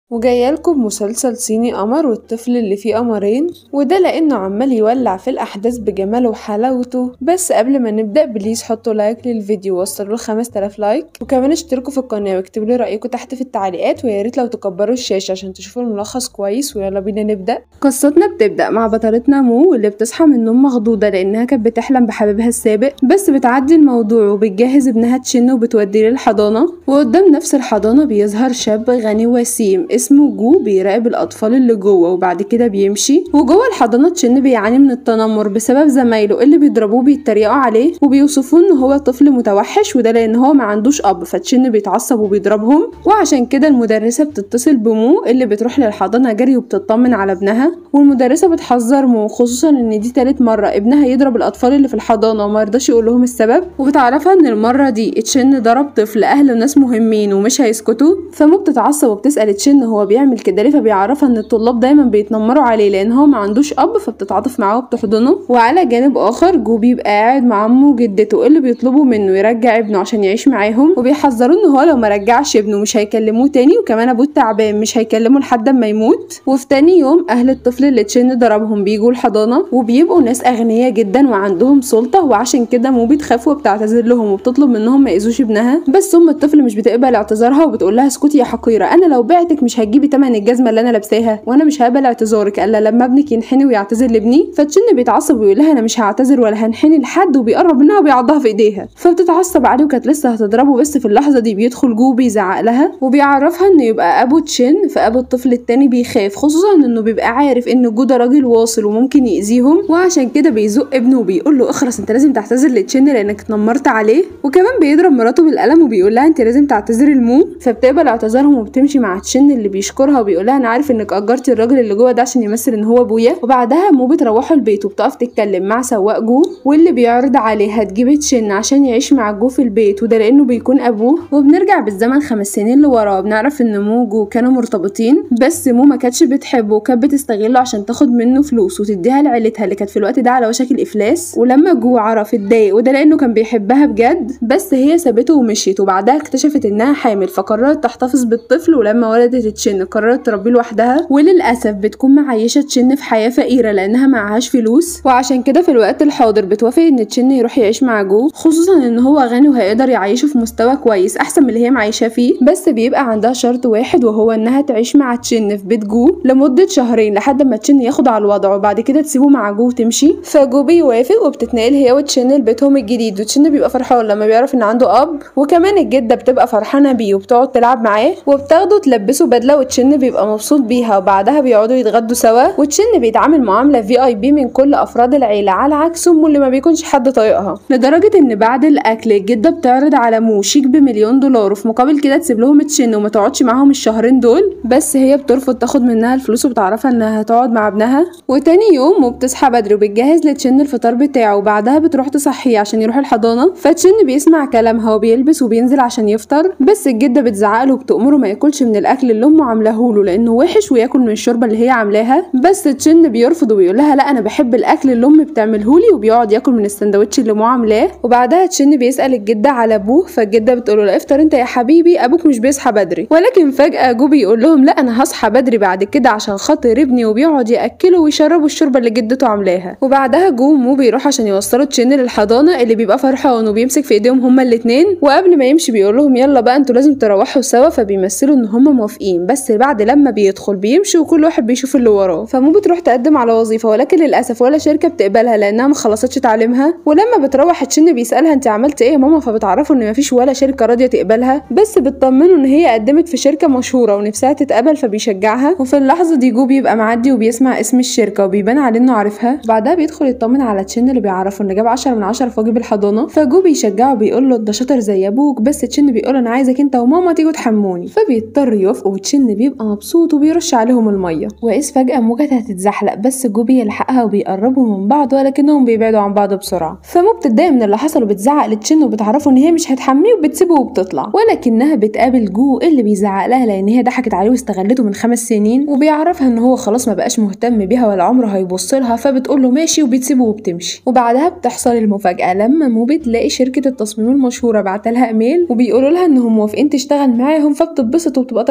وجايه لكم مسلسل صيني قمر والطفل اللي فيه قمرين وده لانه عمال يولع في الاحداث بجماله وحلاوته بس قبل ما نبدا بليز حطوا لايك للفيديو ووصلوا ل 5000 لايك وكمان اشتركوا في القناه واكتبوا لي رايكم تحت في التعليقات ويا ريت لو تكبروا الشاشه عشان تشوفوا الملخص كويس ويلا بينا نبدا قصتنا بتبدا مع بطلتنا مو واللي بتصحى من النوم مخضوضه لانها كانت بتحلم بحبيبها السابق بس بتعدي الموضوع وبتجهز ابنها تشن وبتوديه للحضانه وقدام نفس الحضانه بيظهر شاب غني وسيم اسمه جو بيراقب الأطفال اللي جوه وبعد كده بيمشي وجوه الحضانة تشن بيعاني من التنمر بسبب زمايله اللي بيضربوه بيتريقوا عليه وبيوصفوه ان هو طفل متوحش وده لان هو ما عندوش اب فتشن بيتعصب وبيضربهم وعشان كده المدرسة بتتصل بمو اللي بتروح للحضانة جري وبتطمن على ابنها والمدرسة بتحذر مو خصوصا ان دي تالت مرة ابنها يضرب الأطفال اللي في الحضانة وما يرضاش يقول لهم السبب وبتعرفها ان المرة دي تشن ضرب طفل أهل وناس مهمين ومش هيسكتوا فمو بتتعصب وبتسأل تشن هو بيعمل كده ليه فبيعرفها ان الطلاب دايما بيتنمروا عليه لان هو ما عندوش اب فبتتعاطف معاه وبتحضنه وعلى جانب اخر جو بيبقى قاعد مع امه وجدته اللي بيطلبوا منه يرجع ابنه عشان يعيش معاهم وبيحذروه ان هو لو ما رجعش ابنه مش هيكلموه تاني وكمان ابوه تعبان مش هيكلمه لحد ما يموت وفي تاني يوم اهل الطفل اللي تشن ضربهم بيجوا الحضانه وبيبقوا ناس اغنياء جدا وعندهم سلطه وعشان كده مو بتخاف وبتعتذر لهم وبتطلب منهم ما يأذوش ابنها بس ام الطفل مش بتقبل اعتذارها وبتقول لها اسكتي يا حقيره انا لو بعتك مش هتجيبي تمن الجزمه اللي انا لابساها وانا مش هقبل اعتذارك الا لما ابنك ينحني ويعتذر لابني فتشن بيتعصب ويقول لها انا مش هعتذر ولا هنحني لحد وبيقرب منها وبيعضها في ايديها فبتتعصب عليه وكانت لسه هتضربه بس في اللحظه دي بيدخل جو بيزعق لها وبيعرفها انه يبقى ابو تشن فابو الطفل التاني بيخاف خصوصا انه بيبقى عارف ان جو ده راجل واصل وممكن يأذيهم وعشان كده بيزق ابنه وبيقول له اخرس انت لازم تعتذر لتشن لانك اتنمرت عليه وكمان بيضرب مراته بالقلم وبيقول لها انت لازم تعتذري لمو فبتقبل اعتذارهم وبتمشي مع تشن اللي بيشكرها وبيقول لها انا عارف انك اجرتي الراجل اللي جوه ده عشان يمثل ان هو ابويا وبعدها مو بتروحوا البيت وبتقف تتكلم مع سواق جو واللي بيعرض عليها تجيب تشن عشان يعيش مع جو في البيت وده لانه بيكون ابوه وبنرجع بالزمن خمس سنين لورا بنعرف ان مو وجو كانوا مرتبطين بس مو ما كانتش بتحبه وكانت بتستغله عشان تاخد منه فلوس وتديها لعيلتها اللي كانت في الوقت ده على وشك الافلاس ولما جو عرف اتضايق وده لانه كان بيحبها بجد بس هي سابته ومشيت وبعدها اكتشفت انها حامل فقررت تحتفظ بالطفل ولما ولدت تشن قررت تربيه لوحدها وللاسف بتكون معيشه تشن في حياه فقيره لانها معهاش فلوس وعشان كده في الوقت الحاضر بتوافق ان تشن يروح يعيش مع جو خصوصا ان هو غني وهيقدر يعيشه في مستوى كويس احسن من اللي هي معيشاه فيه بس بيبقى عندها شرط واحد وهو انها تعيش مع تشن في بيت جو لمده شهرين لحد ما تشن ياخد على الوضع وبعد كده تسيبه مع جو وتمشي فجو بيوافق وبتتنقل هي وتشن لبيتهم الجديد وتشن بيبقى فرحان لما بيعرف ان عنده اب وكمان الجده بتبقى فرحانه بيه وبتقعد تلعب معاه وبتاخده تلبسه بدله وتشن بيبقى مبسوط بيها وبعدها بيقعدوا يتغدوا سوا وتشن بيتعامل معامله في اي بي من كل افراد العيله على عكس امه اللي ما بيكونش حد طايقها لدرجه ان بعد الاكل الجده بتعرض على مو شيك بمليون دولار وفي مقابل كده تسيب لهم تشن وما تقعدش معاهم الشهرين دول بس هي بترفض تاخد منها الفلوس وبتعرفها انها هتقعد مع ابنها وتاني يوم مو بتصحى بدري وبتجهز لتشن الفطار بتاعه وبعدها بتروح تصحيه عشان يروح الحضانه فتشن بيسمع كلامها وبيلبس وبينزل عشان يفطر بس الجده بتزعقله وبتأمره ما ياكلش من الاكل اللي امه عاملاه له لانه وحش وياكل من الشوربه اللي هي عاملاها بس تشن بيرفض وبيقول لها لا انا بحب الاكل اللي امي بتعمله لي وبيقعد ياكل من السندوتش اللي امه عاملاه وبعدها تشن بيسال الجده على ابوه فالجده بتقول له لا افطر انت يا حبيبي ابوك مش بيصحى بدري ولكن فجاه جو بيقول لهم لا انا هصحى بدري بعد كده عشان خاطر ابني وبيقعد ياكله ويشربه الشوربه اللي جدته عاملاها وبعدها جو مو بيروح عشان يوصلوا تشن للحضانه اللي بيبقى فرحان وبيمسك في ايديهم هما الاتنين وقبل ما يمشي بيقول لهم يلا بقى انتوا لازم تروحوا سوا فبيمثلوا ان هما موافقين بس بعد لما بيدخل بيمشي وكل واحد بيشوف اللي وراه فمو بتروح تقدم على وظيفه ولكن للاسف ولا شركه بتقبلها لانها ما خلصتش تعليمها ولما بتروح تشن بيسالها انت عملت ايه يا ماما فبتعرفوا ان مفيش ولا شركه راضيه تقبلها بس بتطمنه ان هي قدمت في شركه مشهوره ونفسها تتقبل فبيشجعها وفي اللحظه دي جو بيبقى معدي وبيسمع اسم الشركه وبيبان عليه انه عارفها بعدها بيدخل يطمن على تشن اللي بيعرفه ان جاب 10 من 10 في واجب الحضانه فجو بيشجعه بيقول له ده شاطر زي ابوك بس تشن بيقول انا عايزك انت وماما تيجوا تحموني فبيضطر يوافق وتشن بيبقى مبسوط وبيرش عليهم الميه وإذ فجاه موجة هتتزحلق بس جو بيلحقها وبيقربوا من بعض ولكنهم بيبعدوا عن بعض بسرعه فمو بتتضايق من اللي حصل وبتزعق لتشن وبتعرفه ان هي مش هتحميه وبتسيبه وبتطلع ولكنها بتقابل جو اللي بيزعق لها لان هي ضحكت عليه واستغلته من خمس سنين وبيعرفها ان هو خلاص ما بقاش مهتم بيها ولا عمره هيبص لها فبتقول له ماشي وبتسيبه وبتمشي وبعدها بتحصل المفاجاه لما مو بتلاقي شركه التصميم المشهوره بعتلها ايميل وبيقولوا لها انهم موافقين تشتغل معاهم فبتتبسط وبتبقى طايره من السعاده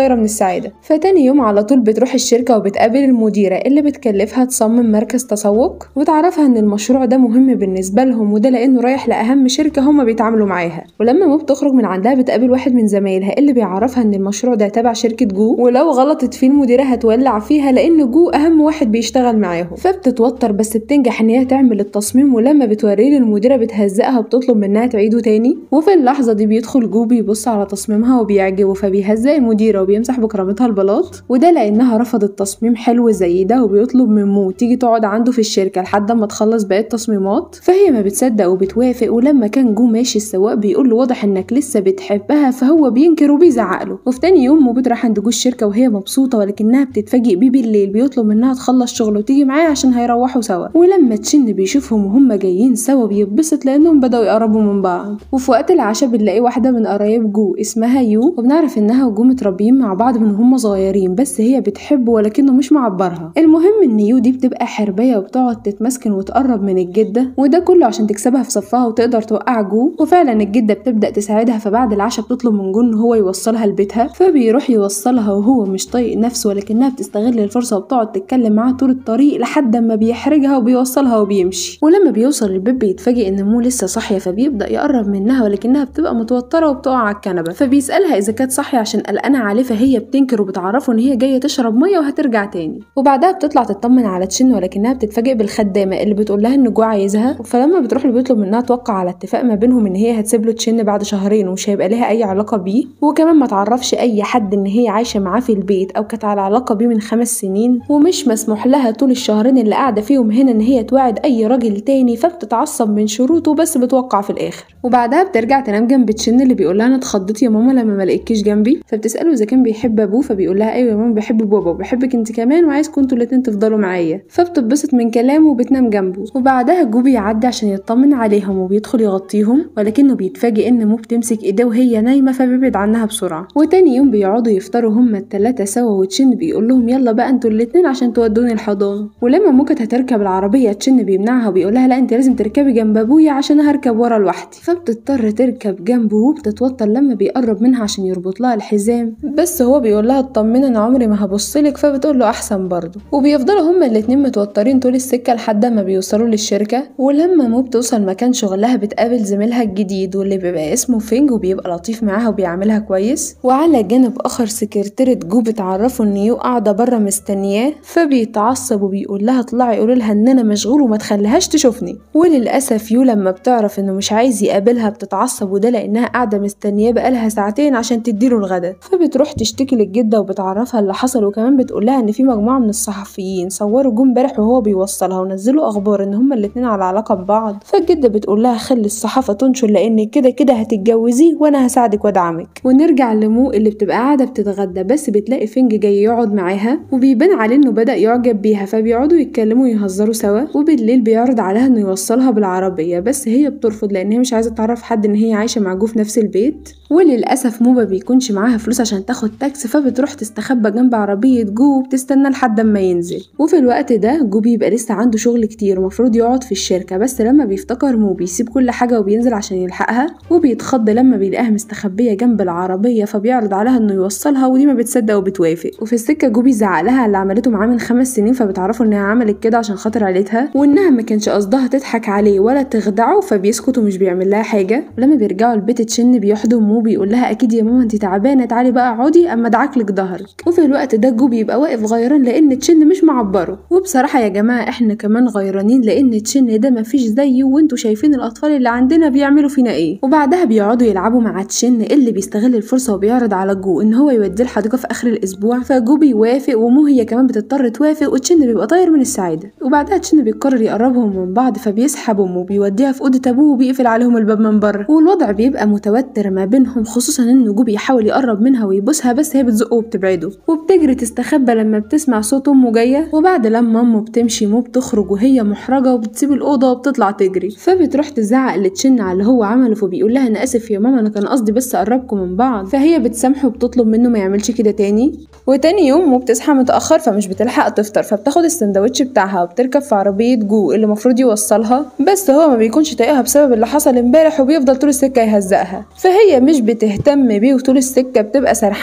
السعادة فتاني يوم على طول بتروح الشركة وبتقابل المديرة اللي بتكلفها تصمم مركز تسوق وتعرفها ان المشروع ده مهم بالنسبة لهم وده لانه رايح لأهم شركة هما بيتعاملوا معاها ولما مو بتخرج من عندها بتقابل واحد من زمايلها اللي بيعرفها ان المشروع ده تبع شركة جو ولو غلطت فيه المديرة هتولع فيها لان جو اهم واحد بيشتغل معاهم فبتتوتر بس بتنجح ان هي تعمل التصميم ولما بتوريه للمديرة بتهزقها وبتطلب منها تعيده تاني وفي اللحظة دي بيدخل جو بيبص على تصميمها وبيعجبه فبيهزق المديرة وبيمسح بكرامتها البلاط وده لانها رفضت تصميم حلو زي ده وبيطلب من مو تيجي تقعد عنده في الشركة لحد ما تخلص باقي التصميمات فهي ما بتصدق وبتوافق ولما كان جو ماشي السواق بيقول له واضح انك لسه بتحبها فهو بينكر وبيزعق له وفي تاني يوم مو بتروح عند جو الشركة وهي مبسوطة ولكنها بتتفاجئ بيه بالليل بيطلب منها تخلص شغل وتيجي معاه عشان هيروحوا سوا ولما تشن بيشوفهم وهم جايين سوا بيتبسط لانهم بدأوا يقربوا من بعض وفي وقت العشاء بنلاقي واحدة من قرايب جو اسمها يو وبنعرف انها وجو متربيين مع بعض من هم صغيرين بس هي بتحبه ولكنه مش معبرها المهم ان يو دي بتبقى حربية وبتقعد تتمسكن وتقرب من الجدة وده كله عشان تكسبها في صفها وتقدر توقع جو وفعلا الجدة بتبدأ تساعدها فبعد العشاء بتطلب من جو ان هو يوصلها لبيتها فبيروح يوصلها وهو مش طايق نفسه ولكنها بتستغل الفرصة وبتقعد تتكلم معاه طول الطريق لحد ما بيحرجها وبيوصلها وبيمشي ولما بيوصل البيت بيتفاجئ ان مو لسه صاحية فبيبدأ يقرب منها ولكنها بتبقى متوترة وبتقع على الكنبة فبيسألها إذا كانت صاحية عشان قلقانة عليه فهي بتنكر وبتعرفه إن هي جاية تشرب مية وهترجع تاني وبعدها بتطلع تطمن على تشن ولكنها بتتفاجئ بالخدامة اللي بتقول لها إن جو عايزها فلما بتروح له بيطلب منها توقع على اتفاق ما بينهم إن هي هتسيب له تشن بعد شهرين ومش هيبقى لها أي علاقة بيه وكمان ما تعرفش أي حد إن هي عايشة معاه في البيت أو كانت على علاقة بيه من خمس سنين ومش مسموح لها طول الشهرين اللي قاعدة فيهم هنا إن هي توعد أي راجل تاني فبتتعصب من شروطه بس بتوقع في الآخر وبعدها بترجع تنام جنب تشن اللي بيقول لها انا اتخضيت يا ماما لما ما لقيتكيش جنبي فبتساله اذا كان بيحب ابوه فبيقول لها ايوه يا ماما بحب بابا وبحبك انت كمان وعايزكم انتوا الاتنين تفضلوا معايا فبتتبسط من كلامه وبتنام جنبه وبعدها جو بيعدي عشان يطمن عليهم وبيدخل يغطيهم ولكنه بيتفاجئ ان مو بتمسك ايديه وهي نايمه فبيبعد عنها بسرعه وتاني يوم بيقعدوا يفطروا هما التلاتة سوا وتشن بيقول لهم يلا بقى انتوا الاتنين عشان تودوني الحضانه ولما مو كانت هتركب العربيه تشن بيمنعها وبيقول لها لا انت لازم تركبي جنب ابويا عشان هركب ورا لوحدي فبتضطر تركب جنبه وبتتوتر لما بيقرب منها عشان يربط لها الحزام بس هو بيقول لها اطمني انا عمري ما هبصلك فبتقول له احسن برضه وبيفضلوا هما الاتنين متوترين طول السكه لحد ما بيوصلوا للشركه ولما مو بتوصل مكان شغلها بتقابل زميلها الجديد واللي بيبقى اسمه فينج وبيبقى لطيف معاها وبيعاملها كويس وعلى جانب اخر سكرتيرة جو بتعرفه ان يو قاعده بره مستنياه فبيتعصب وبيقول لها اطلعي قولي لها ان انا مشغول وما تخليهاش تشوفني وللاسف يو لما بتعرف انه مش عايز يقابلها بتتعصب وده لانها قاعده مستنياه بقالها ساعتين عشان تديله الغدا فبتروح تشتكي للجده وبتعرفها اللي حصل وكمان بتقول لها ان في مجموعه من الصحفيين صوروا جو امبارح وهو بيوصلها ونزلوا اخبار ان هما الاتنين على علاقه ببعض فالجده بتقول لها خلي الصحافه تنشر لان كده كده هتتجوزيه وانا هساعدك وادعمك ونرجع لمو اللي بتبقى قاعده بتتغدى بس بتلاقي فينج جاي يقعد معاها وبيبان عليه انه بدا يعجب بيها فبيقعدوا يتكلموا ويهزروا سوا وبالليل بيعرض عليها انه يوصلها بالعربيه بس هي بترفض لان هي مش عايزه تعرف حد ان هي عايشه مع جو في نفس البيت وللاسف مو ما بيكونش معاها فلوس عشان تاخد تاكس فبتروح تستخبى جنب عربيه جو وبتستنى لحد اما ينزل وفي الوقت ده جو بيبقى لسه عنده شغل كتير ومفروض يقعد في الشركه بس لما بيفتكر مو بيسيب كل حاجه وبينزل عشان يلحقها وبيتخض لما بيلاقيها مستخبيه جنب العربيه فبيعرض عليها انه يوصلها ودي ما بتصدق وبتوافق وفي السكه جو بيزعق لها على اللي عملته معاه من خمس سنين فبتعرفوا انها عملت كده عشان خاطر عيلتها وانها ما كانش قصدها تضحك عليه ولا تخدعه فبيسكت ومش بيعمل لها حاجه ولما بيرجعوا البيت تشن بيحضن مو بيقول لها اكيد يا ماما انت تعبانه تعالي بقى اقعدي اما ادعك لك ظهرك وفي الوقت ده جو بيبقى واقف غيران لان تشن مش معبره وبصراحه يا جماعه احنا كمان غيرانين لان تشن ده مفيش زيه وانتوا شايفين الاطفال اللي عندنا بيعملوا فينا ايه وبعدها بيقعدوا يلعبوا مع تشن اللي بيستغل الفرصه وبيعرض على جو ان هو يوديه الحديقه في اخر الاسبوع فجو بيوافق ومو هي كمان بتضطر توافق وتشن بيبقى طاير من السعاده وبعدها تشن بيقرر يقربهم من بعض فبيسحب امه وبيوديها في اوضه ابوه وبيقفل عليهم الباب من بره والوضع بيبقى متوتر ما بينهم خصوصا ان جو بيحاول يقرب منها ويبوسها بس هي بتزقه وبتبعده وبتجري تستخبى لما بتسمع صوت امه جايه وبعد لما امه بتمشي مو بتخرج وهي محرجه وبتسيب الاوضه وبتطلع تجري فبتروح تزعق لتشن على اللي هو عمله فبيقول لها انا اسف يا ماما انا كان قصدي بس اقربكم من بعض فهي بتسامحه وبتطلب منه ما يعملش كده تاني وتاني يوم مو بتصحى متاخر فمش بتلحق تفطر فبتاخد السندوتش بتاعها وبتركب في عربيه جو اللي المفروض يوصلها بس هو ما بيكونش طايقها بسبب اللي حصل امبارح وبيفضل طول السكه يهزقها فهي مش بتهتم بيه وطول السكه بتبقى سرحانه في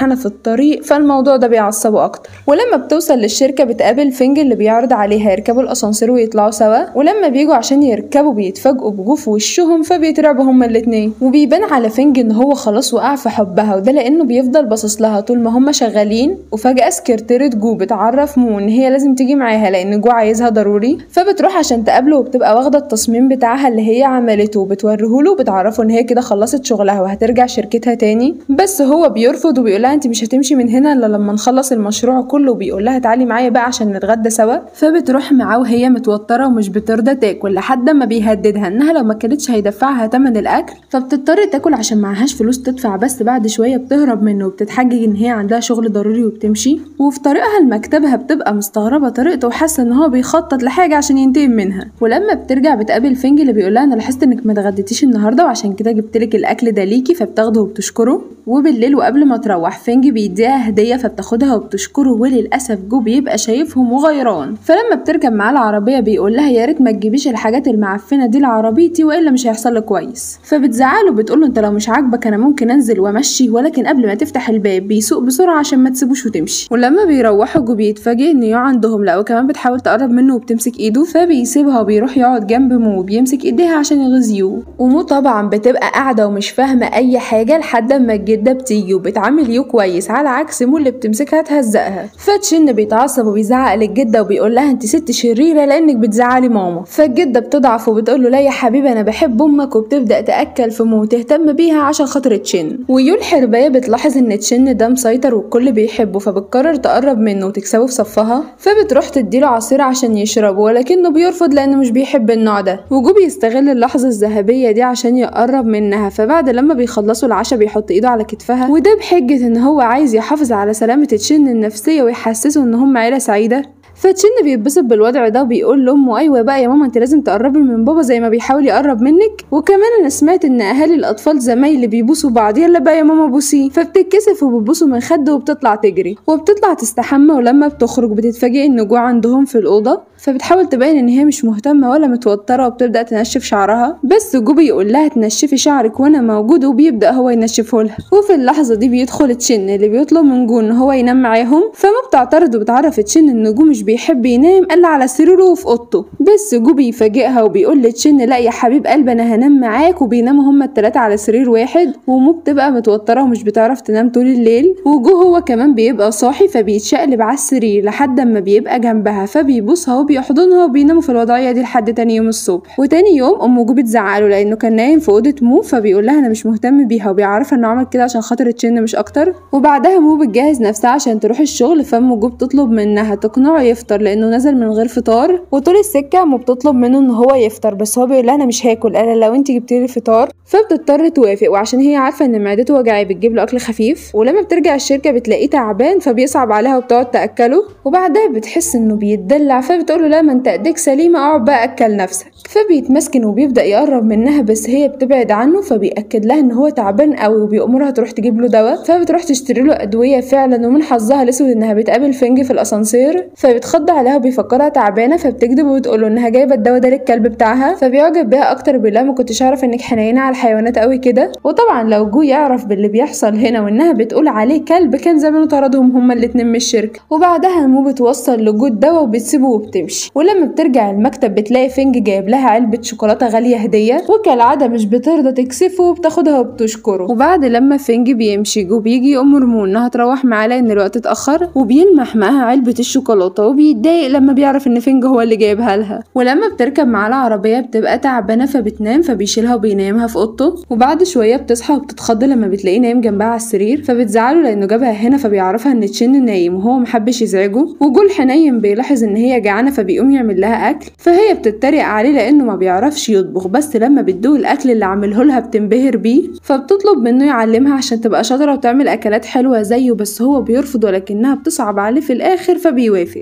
الطريق فالموضوع ده بيعصبه اكتر ولما بتوصل للشركه بتقابل فينج اللي بيعرض عليها يركبوا الاسانسير ويطلعوا سوا ولما بيجوا عشان يركبوا بيتفاجئوا بجو في وشهم فبيترعبوا هما الاتنين وبيبان على فينج ان هو خلاص وقع في حبها وده لانه بيفضل باصص لها طول ما هما شغالين وفجاه سكرتيرة جو بتعرف مو ان هي لازم تيجي معاها لان جو عايزها ضروري فبتروح عشان تقابله وبتبقى واخده التصميم بتاعها اللي هي عملته وبتوريهوله وبتعرفه ان هي كده خلصت شغلها وهترجع شركتها تاني بس هو بيرفض وبيقول لها انت مش هتمشي من هنا الا لما نخلص المشروع كله وبيقول لها تعالي معايا بقى عشان نتغدى سوا فبتروح معاه وهي متوتره ومش بترضى تاكل لحد ما بيهددها انها لو ما كانتش هيدفعها تمن الاكل فبتضطر تاكل عشان معهاش فلوس تدفع بس بعد شويه بتهرب منه وبتتحجج ان هي عندها شغل ضروري وبتمشي وفي طريقها لمكتبها بتبقى مستغربه طريقته وحاسه ان هو بيخطط لحاجه عشان ينتقم منها ولما بترجع بتقابل فينج اللي بيقول لها انا لاحظت انك ما اتغديتيش النهارده وعشان كده جبتلك الاكل ده ليكي فبتاخده وبتشكره وبالليل وقبل ما تروح فينج بيديها هديه فبتاخدها وبتشكره وللاسف جو بيبقى شايفهم وغيران فلما بتركب معاه العربيه بيقول لها يا ريت ما تجيبيش الحاجات المعفنه دي لعربيتي والا مش هيحصل لك كويس فبتزعله بتقول له انت لو مش عاجبك انا ممكن انزل وامشي ولكن قبل ما تفتح الباب بيسوق بسرعه عشان ما تسيبوش وتمشي ولما بيروحوا جو بيتفاجئ ان يو عندهم لا وكمان بتحاول تقرب منه وبتمسك ايده فبيسيبها وبيروح يقعد جنب مو وبيمسك ايديها عشان يغزيوه ومو طبعا بتبقى قاعده ومش فاهمه اي حاجه لحد اما الجده بتيجي وبتعامل يو كويس على عكس مو اللي بتمسكها تهزقها فتشن بيتعصب وبيزعق للجده وبيقول لها انت ست شريره لانك بتزعلي ماما فالجده بتضعف وبتقول له لا يا حبيبي انا بحب امك وبتبدا تاكل في مو وتهتم بيها عشان خاطر تشن ويو الحربايه بتلاحظ ان تشن ده مسيطر والكل بيحبه فبتقرر تقرب منه وتكسبه في صفها فبتروح تديله عصير عشان يشربه ولكنه بيرفض لانه مش بيحب النوع ده وجو بيستغل اللحظه الذهبيه دي عشان يقرب منها فبعد لما بيخلصوا العشاء بيحط ايده على كتفها وده بحجه ان هو عايز يحافظ على سلامه تشن النفسيه ويحسسه ان هم عيله سعيده فتشن بيتبسط بالوضع ده وبيقول لامه ايوه بقى يا ماما انت لازم تقربي من بابا زي ما بيحاول يقرب منك وكمان انا سمعت ان اهالي الاطفال زمايلي بيبوسوا بعض يلا بقى يا ماما بوسيه فبتتكسف وبتبوسه من خده وبتطلع تجري وبتطلع تستحمى ولما بتخرج بتتفاجئ ان جو عندهم في الاوضه فبتحاول تبين ان هي مش مهتمه ولا متوتره وبتبدا تنشف شعرها بس جو بيقول لها تنشفي شعرك وانا موجود وبيبدا هو ينشفه لها وفي اللحظه دي بيدخل تشن اللي بيطلب من جو ان هو ينام معاهم فما بتعترض وبتعرف تشن ان جو مش بيحب ينام الا على سريره وفي اوضته بس جو بيفاجئها وبيقول لتشن لا يا حبيب قلبي انا هنام معاك وبيناموا هما التلاته على سرير واحد ومو بتبقى متوتره ومش بتعرف تنام طول الليل وجو هو كمان بيبقى صاحي فبيتشقلب على السرير لحد اما بيبقى جنبها فبيبوسها وبيحضنها وبيناموا في الوضعيه دي لحد تاني يوم الصبح وتاني يوم ام جو بتزعله لانه كان نايم في اوضه مو فبيقول لها انا مش مهتم بيها وبيعرفها انه عمل كده عشان خاطر تشن مش اكتر وبعدها مو بتجهز نفسها عشان تروح الشغل فام جو بتطلب منها تقنعه يفطر لانه نزل من غير فطار وطول السكه مو بتطلب منه ان هو يفطر بس هو بيقول لها انا مش هاكل انا لو انت جبتي لي فطار فبتضطر توافق وعشان هي عارفه ان معدته وجعاه بتجيب له اكل خفيف ولما بترجع الشركه بتلاقيه تعبان فبيصعب عليها وبتقعد تاكله وبعدها بتحس انه بيتدلع فبتقول له لا ما انت ايديك سليمه اقعد بقى اكل نفسك فبيتمسكن وبيبدا يقرب منها بس هي بتبعد عنه فبيأكد لها ان هو تعبان قوي وبيأمرها تروح تجيب له دواء فبتروح تشتري له ادويه فعلا ومن حظها الاسود انها بتقابل فنج في الاسانسير فبيتخض عليها وبيفكرها تعبانه فبتكذب وبتقول له انها جايبه الدواء ده للكلب بتاعها فبيعجب بيها اكتر بالله ما كنتش اعرف انك حنينه على الحيوانات قوي كده وطبعا لو جو يعرف باللي بيحصل هنا وانها بتقول عليه كلب كان زمانه طردهم هما الاتنين من الشركه وبعدها مو بتوصل لجو الدواء وبتسيبه وبتمشي ولما بترجع المكتب بتلاقي فنج جايب لها علبه شوكولاته غاليه هديه وكالعاده مش بترضى تكسفه وبتاخدها وبتشكره وبعد لما فنج بيمشي جو بيجي يأمر مو انها تروح معاه لان الوقت اتاخر وبيلمح معاها علبه الشوكولاته وبيتضايق لما بيعرف ان فنج هو اللي جايبها لها ولما بتركب معاه العربيه بتبقى تعبانه فبتنام فبيشيلها وبينامها في اوضته وبعد شويه بتصحى وبتتخض لما بتلاقيه نايم جنبها على السرير فبتزعله لانه جابها هنا فبيعرفها ان تشن نايم وهو محبش يزعجه وجول حنين بيلاحظ ان هي جعانه فبيقوم يعمل لها اكل فهي بتتريق عليه لانه ما بيعرفش يطبخ بس لما بتدوق الاكل اللي عامله لها بتنبهر بيه فبتطلب منه يعلمها عشان تبقى شاطره وتعمل اكلات حلوه زيه بس هو بيرفض ولكنها بتصعب عليه في الاخر فبيوافق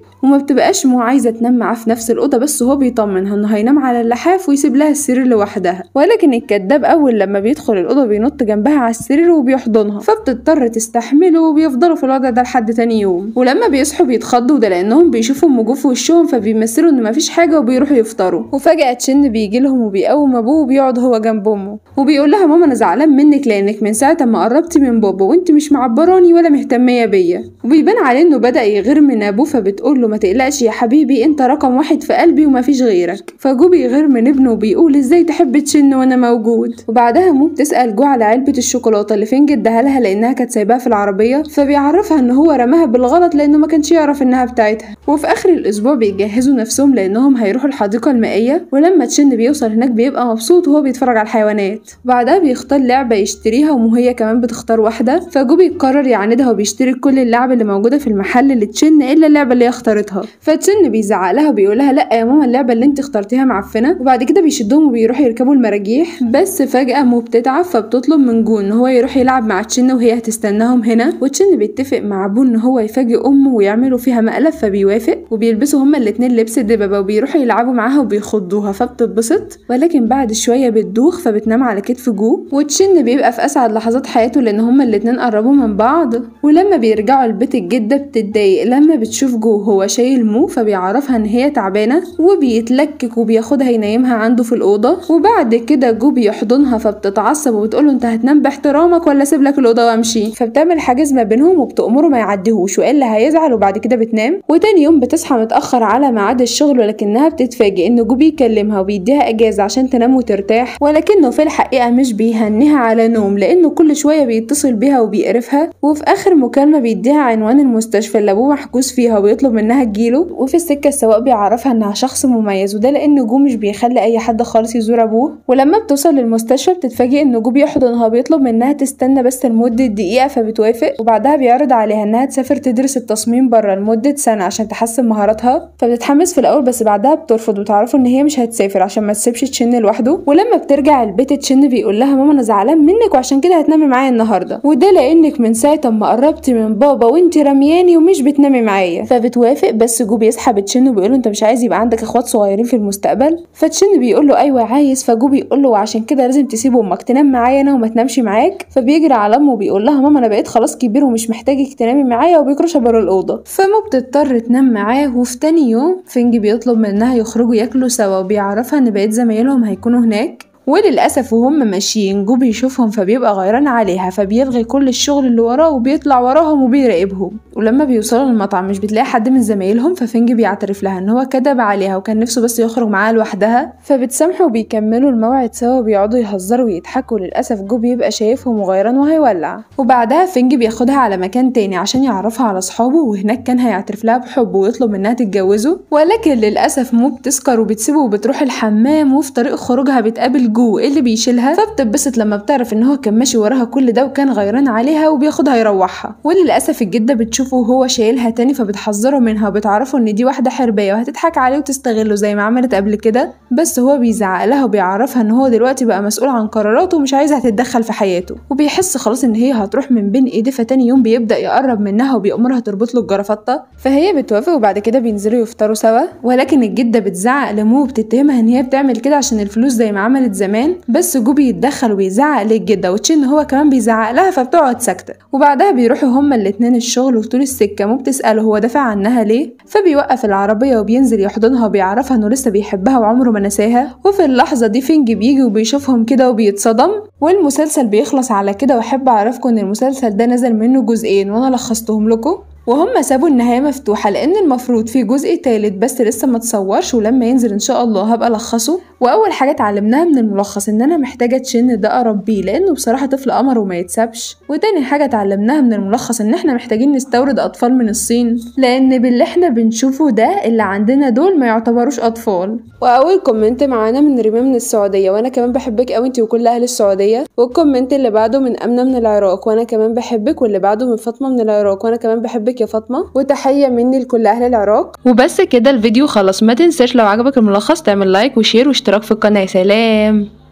وما بتبقاش مو عايزة تنام معاه في نفس الأوضة بس هو بيطمنها إنه هينام على اللحاف ويسيب لها السرير لوحدها ولكن الكذاب أول لما بيدخل الأوضة بينط جنبها على السرير وبيحضنها فبتضطر تستحمله وبيفضلوا في الوضع ده لحد تاني يوم ولما بيصحوا بيتخضوا ده لأنهم بيشوفوا موجود في وشهم فبيمثلوا إن مفيش حاجة وبيروحوا يفطروا وفجأة تشن بيجي لهم وبيقوم أبوه وبيقعد هو جنب أمه وبيقول لها ماما أنا زعلان منك لأنك من ساعة ما قربتي من بابا وأنت مش معبراني ولا مهتمية بيا وبيبان عليه إنه بدأ يغير من أبوه فبتقول له ما تقلقش يا حبيبي أنت رقم واحد في قلبي ومفيش غيرك فجو بيغير من ابنه وبيقول إزاي تحب تشن وأنا موجود وبعدها مو بتسأل جو على علبة الشوكولاتة اللي فين جدها لها لأنها كانت سايباها في العربية فبيعرفها إن هو رماها بالغلط لأنه ما كانش يعرف إنها بتاعتها وفي آخر الأسبوع بيجهزوا نفسهم لأنهم هيروحوا الحديقة المائية ولما تشن بيوصل هناك بيبقى مبسوط وهو بيتفرج على الحيوانات بعدها بيختار لعبة يشتريها وهي كمان بتختار واحدة فجو بيقرر يعاندها وبيشتري كل اللعب اللي موجودة في المحل اللي تشن إلا اللعبة اللي هي اختارتها فتشن بيزعق لها وبيقول لها لا يا ماما اللعبة اللي انت اخترتيها معفنة وبعد كده بيشدهم وبيروحوا يركبوا المراجيح بس فجأة مو بتتعب فبتطلب من جو ان هو يروح يلعب مع تشن وهي هتستناهم هنا وتشن بيتفق مع بو ان هو يفاجئ امه ويعملوا فيها مقلب فبيوافق وبيلبسوا هما الاتنين لبس الدببة وبيروحوا يلعبوا معاها وبيخضوها فبتتبسط ولكن بعد شوية بتدوخ فبتنام على كتف جو وتشن بيبقى في اسعد لحظات حياته لان هما الاتنين قربوا من بعض ولما بيرجعوا البيت الجدة بتتضايق لما بتشوف جو هو شايل مو فبيعرفها ان هي تعبانة وبيتلكك وبياخدها ينيمها عنده في الأوضة وبعد كده جو بيحضنها فبتتعصب وبتقوله انت هتنام باحترامك ولا اسيب لك الأوضة وامشي فبتعمل حاجز ما بينهم وبتأمره ما يعديهوش والا هيزعل وبعد كده بتنام وتاني يوم بتصحى متأخر على ميعاد الشغل ولكنها بتتفاجئ ان جو بيكلمها وبيديها اجازة عشان تنام وترتاح ولكنه في الحقيقة مش بيهنيها على نوم لانه كل شوية بيتصل بيها وبيقرفها وفي اخر مكالمة بيديها عنوان المستشفى اللي ابوه محجوز فيها وبيطلب منها تجيله وفي السكة السواق بيعرفها انها شخص مميز وده لان جو مش بيخلي اي حد خالص يزور ابوه ولما بتوصل للمستشفى بتتفاجئ ان جو بيحضنها وبيطلب منها تستنى بس لمدة دقيقة فبتوافق وبعدها بيعرض عليها انها تسافر تدرس التصميم بره لمدة سنة عشان تحسن مهاراتها فبتتحمس في الاول بس بعدها بترفض وتعرفوا ان هي مش هتسافر عشان ما تسيبش تشن لوحده ولما بترجع البيت تشن بيقول لها ماما انا زعلان منك وعشان كده هتنامي معايا النهارده وده لانك من ساعة ما قربتي من بابا وانت رمياني ومش بتنامي معايا فبتوافق بس جو بيسحب تشن وبيقول له انت مش عايز يبقى عندك اخوات صغيرين في المستقبل فتشن بيقول له ايوه عايز فجو بيقول له وعشان كده لازم تسيب امك تنام معايا انا وما تنامش معاك فبيجري على امه وبيقول لها ماما انا بقيت خلاص كبير ومش محتاجك تنامي معايا وبيكرشها بره الاوضه فمو بتضطر تنام معاه وفي تاني يوم فينج بيطلب منها يخرجوا ياكلوا سوا وبيعرفها ان بقيت زمايلهم هيكونوا هناك وللأسف وهم ماشيين جو بيشوفهم فبيبقى غيران عليها فبيلغي كل الشغل اللي وراه وبيطلع وراهم وبيراقبهم ولما بيوصلوا للمطعم مش بتلاقي حد من زمايلهم ففينج بيعترف لها ان هو كدب عليها وكان نفسه بس يخرج معاها لوحدها فبتسامحه وبيكملوا الموعد سوا وبيقعدوا يهزروا ويضحكوا للأسف جو بيبقى شايفهم وغيران وهيولع وبعدها فينج بياخدها على مكان تاني عشان يعرفها على صحابه وهناك كان هيعترف لها بحبه ويطلب منها تتجوزه ولكن للأسف مو بتسكر وبتسيبه وبتروح الحمام وفي طريق خروجها بتقابل جو اللي بيشيلها فبتتبسط لما بتعرف ان هو كان ماشي وراها كل ده وكان غيران عليها وبياخدها يروحها وللاسف الجده بتشوفه وهو شايلها تاني فبتحذره منها وبتعرفه ان دي واحده حربيه وهتضحك عليه وتستغله زي ما عملت قبل كده بس هو بيزعق لها وبيعرفها ان هو دلوقتي بقى مسؤول عن قراراته ومش عايزها تتدخل في حياته وبيحس خلاص ان هي هتروح من بين ايديه فتاني يوم بيبدا يقرب منها وبيأمرها تربط له الجرافطه فهي بتوافق وبعد كده بينزلوا يفطروا سوا ولكن الجده بتزعق لمو وبتتهمها ان هي بتعمل كده عشان الفلوس زي ما عملت زمان بس جو بيتدخل ويزعق للجده وتشين هو كمان بيزعق لها فبتقعد ساكته وبعدها بيروحوا هما الاتنين الشغل وطول السكه مو بتساله هو دافع عنها ليه فبيوقف العربيه وبينزل يحضنها وبيعرفها انه لسه بيحبها وعمره ما نساها وفي اللحظه دي فينج بيجي وبيشوفهم كده وبيتصدم والمسلسل بيخلص على كده واحب اعرفكم ان المسلسل ده نزل منه جزئين وانا لخصتهم لكم وهم سابوا النهاية مفتوحة لأن المفروض في جزء تالت بس لسه ما تصورش ولما ينزل إن شاء الله هبقى ألخصه وأول حاجة اتعلمناها من الملخص إن أنا محتاجة تشن ده أقرب بيه لأنه بصراحة طفل قمر وما يتسابش وتاني حاجة اتعلمناها من الملخص إن إحنا محتاجين نستورد أطفال من الصين لأن باللي إحنا بنشوفه ده اللي عندنا دول ما يعتبروش أطفال وأول كومنت معانا من ريمان من السعودية وأنا كمان بحبك أوي أنتي وكل أهل السعودية والكومنت اللي بعده من أمنة من العراق وأنا كمان بحبك واللي بعده من فاطمة من العراق وأنا كمان بحبك يا فاطمة وتحية مني لكل أهل العراق وبس كده الفيديو خلص ما تنساش لو عجبك الملخص تعمل لايك وشير واشتراك في القناة سلام